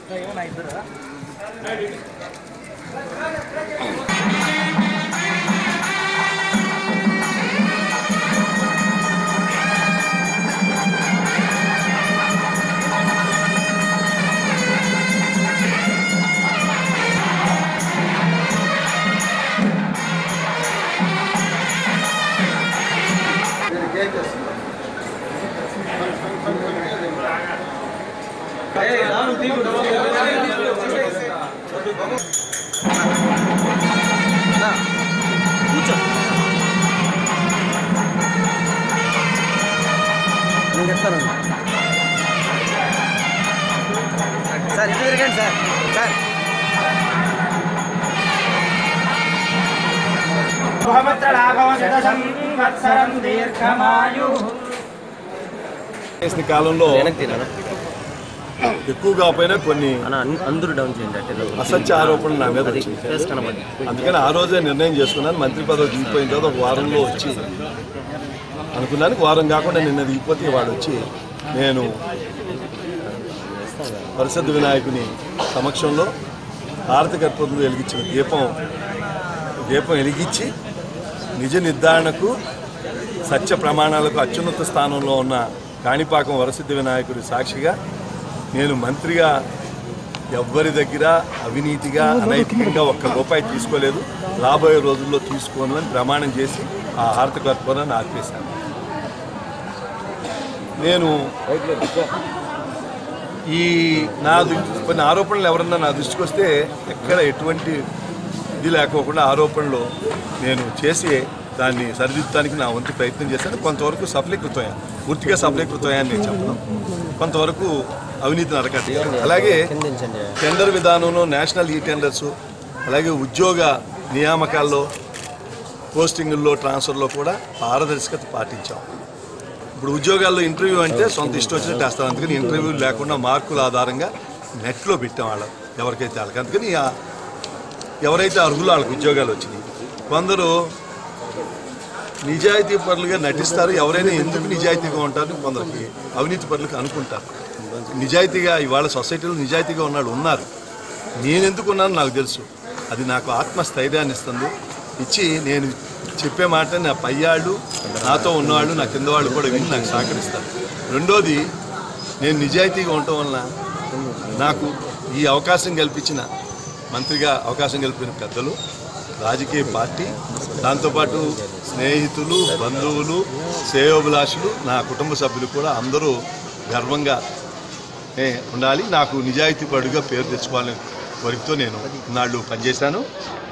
నేను చెప్తాను సార్ ఇటు తిరగండి సార్ సార్ సంవత్సరం దీర్ఘమాయు చేసిన కాలంలో వెనక్కి తిన్నాను ఎక్కువగా పోయినా కొన్ని అన్న అన్- అందరూ డౌన్ చేయండి అంటే అసత్య ఆరోపణలు నా మీద అది వచ్చింది ఫేస్ కనబడి అందుకని ఆ రోజే నిర్ణయం చేసుకున్నాను మంత్రి పదవి దిగిపోయిన తర్వాత ఒక వారంలో వచ్చి అనుకున్నాను వారం కాకుండా నిన్న దిగిపోతే వాడు వచ్చి నేను పరిశుద్ధ వినాయకుని సమక్షంలో హారతి కర్పూరంలో వెలిగించిన దీపం దీపం వెలిగించి నిజ నిర్ధారణకు సత్య ప్రమాణాలకు అత్యున్నత స్థానంలో ఉన్న కాణిపాకం వరసిద్ధి వినాయకుడి సాక్షిగా నేను మంత్రిగా ఎవ్వరి దగ్గర అవినీతిగా అనైతికంగా ఒక్క రూపాయి తీసుకోలేదు రాబోయే రోజుల్లో తీసుకోను అని ప్రమాణం చేసి ఆ హారత కర్పూరాన్ని ఆర్పేశాను నేను ఈ నా దు- కొన్ని ఆరోపణలు ఎవరన్నా నా దృష్టికి వస్తే ఎక్కడ ఎటువంటి ఇది లేకోకుండా ఆరోపణలు నేను చేసి దాన్ని సరిదిద్దడానికి నా వంతు ప్రయత్నం చేశాను కొంతవరకు సఫలీకృతమయ్యాను పూర్తిగా సఫలీకృతమయ్యాను నేను చెప్పను కొంతవరకు అవినీతిని అరకట్టి అలాగే కిందించండి టెండర్ విధానంలో నేషనల్ ఈ టెండర్స్ అలాగే ఉద్యోగ నియామకాల్లో పోస్టింగుల్లో ట్రాన్స్ఫర్లో కూడా పారదర్శకత పాటించాం ఇప్పుడు ఉద్యోగాల్లో ఇంటర్వ్యూ అంటే సొంత ఇష్టం వచ్చినట్టు వేస్తాం అందుకని ఇంటర్వ్యూ లేకుండా మార్కుల ఆధారంగా నెట్లో పెట్టాం వాళ్ళ ఎవరికైతే వాళ్ళకి అందుకని ఆ ఎవరైతే అర్హులు వాళ్ళకి ఉద్యోగాలు వచ్చినాయి కొందరు నిజాయితీ పరులుగా నటిస్తారు ఎవరైనా ఎందుకు నిజాయితీగా ఉంటారు కొందరికి అవినీతి పరులకు అనుకుంటారు నిజాయితీగా ఇవాళ సొసైటీలో నిజాయితీగా ఉన్నాడు ఉన్నారు నేను ఎందుకు ఉన్నాను నాకు తెలుసు అది నాకు ఆత్మస్థైర్యాన్ని ఇస్తుంది ఇచ్చి నేను చెప్పే మాట నా పయ్యాళ్ళు నాతో ఉన్నవాళ్ళు నా కింద వాళ్ళు కూడా విని నాకు సహకరిస్తారు రెండోది నేను నిజాయితీగా ఉండటం వలన నాకు ఈ అవకాశం కల్పించిన మంత్రిగా అవకాశం కల్పిన పెద్దలు రాజకీయ పార్టీ దాంతోపాటు స్నేహితులు బంధువులు శ్రేయోభిలాషులు నా కుటుంబ సభ్యులు కూడా అందరూ గర్వంగా ఏ, ఉండాలి నాకు నిజాయితీ పడుగా పేరు తెచ్చుకోవాలని కోరికతో నేను నాళ్ళు పనిచేశాను